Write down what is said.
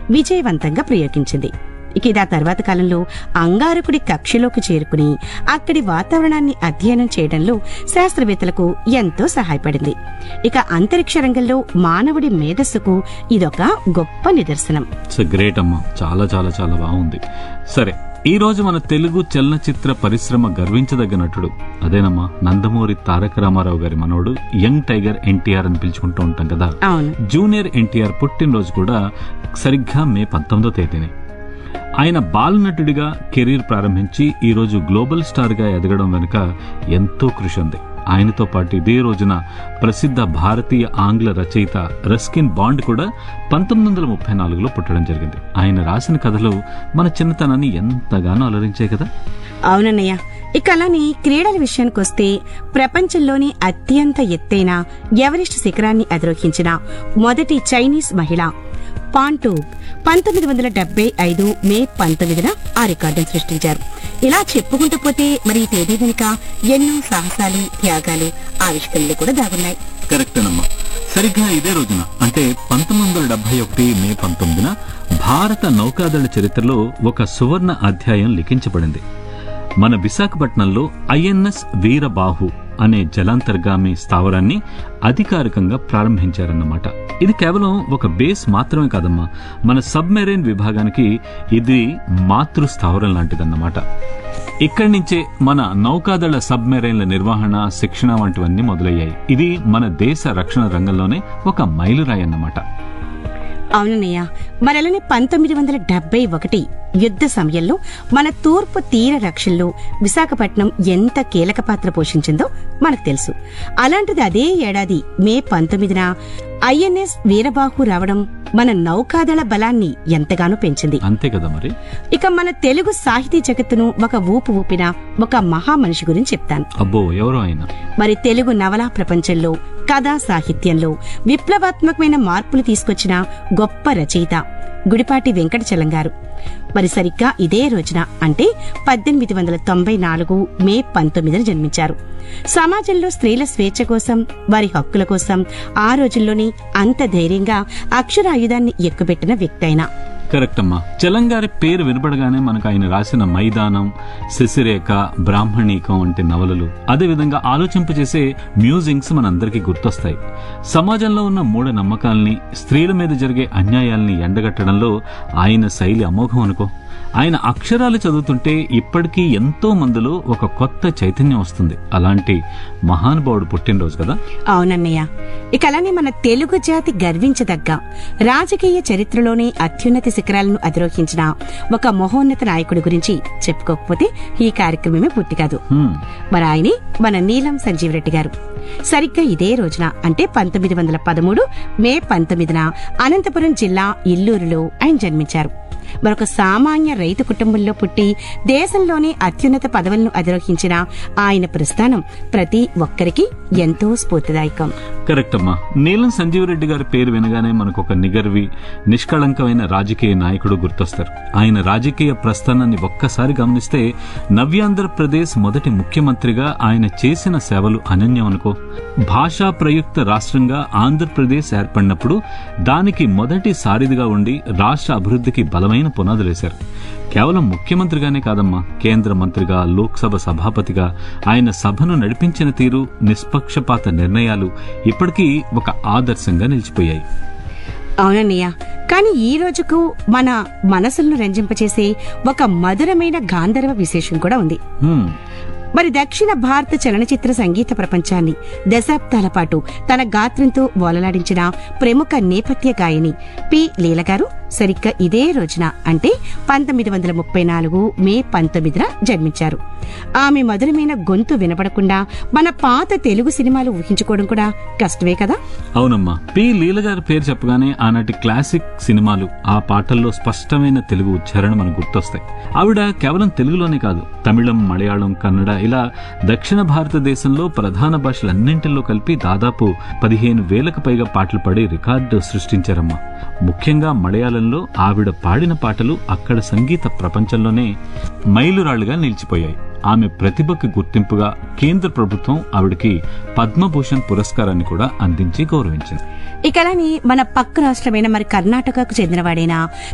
విజయవంతంగా ప్రయోగించింది ఇక ఇది ఆ తర్వాత కాలంలో అంగారకుడి కక్షలోకి చేరుకుని అక్కడి వాతావరణాన్ని అధ్యయనం చేయడంలో శాస్త్రవేత్తలకు ఎంతో సహాయపడింది ఇక అంతరిక్ష రంగంలో మానవుడి మేధస్సుకు ఇదొక గొప్ప నిదర్శనం ఇట్స్ గ్రేట్ అమ్మా చాలా చాలా చాలా బాగుంది సరే ఈ రోజు మన తెలుగు చలనచిత్ర పరిశ్రమ గర్వించదగ్గ నటుడు అదేనమ్మా నందమూరి తారక రామారావు గారి మనోడు యంగ్ టైగర్ ఎన్టీఆర్ అని పిలుచుకుంటూ ఉంటాం కదా అవును జూనియర్ ఎన్టీఆర్ పుట్టినరోజు కూడా సరిగ్గా మే పంతొమ్మిదో తేదీనే ఆయన బాలనటుడిగా కెరీర్ ప్రారంభించి ఈ రోజు గ్లోబల్ స్టార్ గా ఎదగడం వెనుక ఎంతో కృషి ఉంది ఆయనతో పాటు ఇదే రోజున ప్రసిద్ధ భారతీయ ఆంగ్ల రచయిత రస్కిన్ బాండ్ కూడా పంతొమ్మిది వందల ముప్పై నాలుగులో పుట్టడం జరిగింది ఆయన రాసిన కథలు మన చిన్నతనాన్ని ఎంతగానో అలరించాయి కదా అవునన్నయ్య ఇక అలానే క్రీడల విషయానికి వస్తే ప్రపంచంలోని అత్యంత ఎత్తైన ఎవరెస్ట్ శిఖరాన్ని అధిరోహించిన మొదటి చైనీస్ మహిళ పాంటూ పంతొమ్మిది వందల డెబ్బై ఐదు మే పంతొమ్మిదిన ఆ రికార్డును సృష్టించారు ఇలా చెప్పుకుంటూ పోతే మరి ఈ తేదీ వెనుక ఎన్నో సాహసాలు త్యాగాలు ఆవిష్కరణలు కూడా దాగున్నాయి కరెక్టేనమ్మా సరిగ్గా ఇదే రోజున అంటే పంతొమ్మిది వందల డెబ్బై ఒకటి మే పంతొమ్మిదిన భారత నౌకాదళ చరిత్రలో ఒక సువర్ణ అధ్యాయం లిఖించబడింది మన విశాఖపట్నంలో ఐఎన్ఎస్ వీరబాహు అనే జలాంతర్గామి స్థావరాన్ని అధికారికంగా ప్రారంభించారన్నమాట ఇది కేవలం ఒక బేస్ మాత్రమే కాదమ్మా మన సబ్మెరైన్ విభాగానికి ఇది మాతృ స్థావరం లాంటిదన్నమాట ఇక్కడి నుంచే మన నౌకాదళ సబ్మెరైన్ల నిర్వహణ శిక్షణ వంటివన్నీ మొదలయ్యాయి ఇది మన దేశ రక్షణ రంగంలోనే ఒక మైలురాయి అన్నమాట అవునన్నయ్య మరలని పంతొమ్మిది వందల డెబ్బై ఒకటి యుద్ధ సమయంలో మన తూర్పు తీర రక్షణలో విశాఖపట్నం ఎంత కీలక పాత్ర పోషించిందో మనకు తెలుసు అలాంటిది అదే ఏడాది మే పంతొమ్మిదిన ఐఎన్ఎస్ వీరబాహు రావడం మన నౌకాదళ బలాన్ని ఎంతగానో పెంచింది అంతే కదా మరి ఇక మన తెలుగు సాహితీ జగత్తును ఒక ఊపు ఊపిన ఒక మహామనిషి గురించి చెప్తాను అబ్బో ఎవరో ఆయన మరి తెలుగు నవలా ప్రపంచంలో కథా సాహిత్యంలో విప్లవాత్మకమైన మార్పులు తీసుకొచ్చిన గొప్ప రచయిత గుడిపాటి వెంకటచలం గారు మరి సరిగ్గా ఇదే రోజున అంటే పద్దెనిమిది వందల తొంభై నాలుగు మే పంతొమ్మిదిన జన్మించారు సమాజంలో స్త్రీల స్వేచ్ఛ కోసం వారి హక్కుల కోసం ఆ రోజుల్లోనే అంత ధైర్యంగా అక్షరాయుధాన్ని ఎక్కుపెట్టిన వ్యక్తి అయినా కరెక్ట్ అమ్మా చలంగారి పేరు వినపడగానే మనకు ఆయన రాసిన మైదానం శశిరేఖ బ్రాహ్మణీకం వంటి నవలలు అదేవిధంగా ఆలోచింపచేసే మ్యూజింగ్స్ మనందరికీ గుర్తొస్తాయి సమాజంలో ఉన్న మూఢ నమ్మకాల్ని స్త్రీల మీద జరిగే అన్యాయాల్ని ఎండగట్టడంలో ఆయన శైలి అమోఘం అనుకో ఆయన అక్షరాలు చదువుతుంటే ఇప్పటికీ ఎంతో మందిలో ఒక కొత్త చైతన్యం వస్తుంది అలాంటి మహానుభావుడు పుట్టినరోజు కదా అవునన్నయ్య ఇక అలానే మన తెలుగు జాతి గర్వించదగ్గ రాజకీయ చరిత్రలోనే అత్యున్నత శిఖరాలను అధిరోహించిన ఒక మహోన్నత నాయకుడి గురించి చెప్పుకోకపోతే ఈ కార్యక్రమమే పూర్తి కాదు హ్మ్. మరి ఆయనే మన నీలం సంజీవ్ రెడ్డి గారు సరిగ్గా ఇదే రోజున అంటే పంతొమ్మిది వందల పదమూడు మే పంతొమ్మిదిన అనంతపురం జిల్లా ఇల్లూరులో ఆయన జన్మించారు మరొక సామాన్య రైతు కుటుంబంలో పుట్టి దేశంలోనే అత్యున్నత పదవులను అధిరోహించిన ఆయన ప్రస్థానం ప్రతి ఒక్కరికి ఎంతో స్ఫూర్తిదాయకం కరెక్ట్ అమ్మా నీలం సంజీవరెడ్డి గారి పేరు వినగానే మనకు ఒక నిగర్వి నిష్కళంకమైన రాజకీయ నాయకుడు గుర్తొస్తారు ఆయన రాజకీయ ప్రస్థానాన్ని ఒక్కసారి గమనిస్తే నవ్యాంధ్రప్రదేశ్ మొదటి ముఖ్యమంత్రిగా ఆయన చేసిన సేవలు అనన్యం అనుకో భాషా ప్రయుక్త రాష్ట్రంగా ఆంధ్రప్రదేశ్ ఏర్పడినప్పుడు దానికి మొదటి సారిదిగా ఉండి రాష్ట్ర అభివృద్ధికి బలమైన పునాదులేశారు కేవలం ముఖ్యమంత్రిగానే కాదమ్మా కేంద్ర మంత్రిగా లోక్సభ సభాపతిగా ఆయన సభను నడిపించిన తీరు నిష్పక్షపాత నిర్ణయాలు ఇప్పటికీ ఒక ఆదర్శంగా నిలిచిపోయాయి అవునన్నయ్య కానీ ఈ రోజుకు మన మనసులను రంజింపచేసే ఒక మధురమైన గాంధర్వ విశేషం కూడా ఉంది హ్మ్. మరి దక్షిణ భారత చలనచిత్ర సంగీత ప్రపంచాన్ని దశాబ్దాల పాటు తన గాత్రంతో ఓలలాడించిన ప్రముఖ నేపథ్య గాయని పి లీల గారు సరిగ్గా ఇదే రోజున అంటే పంతొమ్మిది వందల ముప్పై నాలుగు మే పంతొమ్మిదిన జన్మించారు ఆమె మధురమైన గొంతు వినపడకుండా మన పాత తెలుగు సినిమాలు ఊహించుకోవడం కూడా కష్టమే కదా అవునమ్మా పి లీల గారి పేరు చెప్పగానే ఆనాటి క్లాసిక్ సినిమాలు ఆ పాటల్లో స్పష్టమైన తెలుగు ఉచ్చారణ మనకు గుర్తొస్తాయి ఆవిడ కేవలం తెలుగులోనే కాదు తమిళం మలయాళం కన్నడ ఇలా దక్షిణ భారతదేశంలో ప్రధాన భాషలన్నింటిలో కలిపి దాదాపు పదిహేను వేలకు పైగా పాటలు పాడి రికార్డు సృష్టించారమ్మా ముఖ్యంగా మలయాళంలో ఆవిడ పాడిన పాటలు అక్కడ సంగీత ప్రపంచంలోనే మైలురాళ్లుగా నిలిచిపోయాయి ఆమె ప్రతిభకు గుర్తింపుగా కేంద్ర ప్రభుత్వం ఆవిడకి పద్మభూషణ్ పురస్కారాన్ని కూడా అందించి గౌరవించింది ఇక అలానే మన పక్క రాష్ట్రమైన మరి కర్ణాటకకు చెందినవాడైన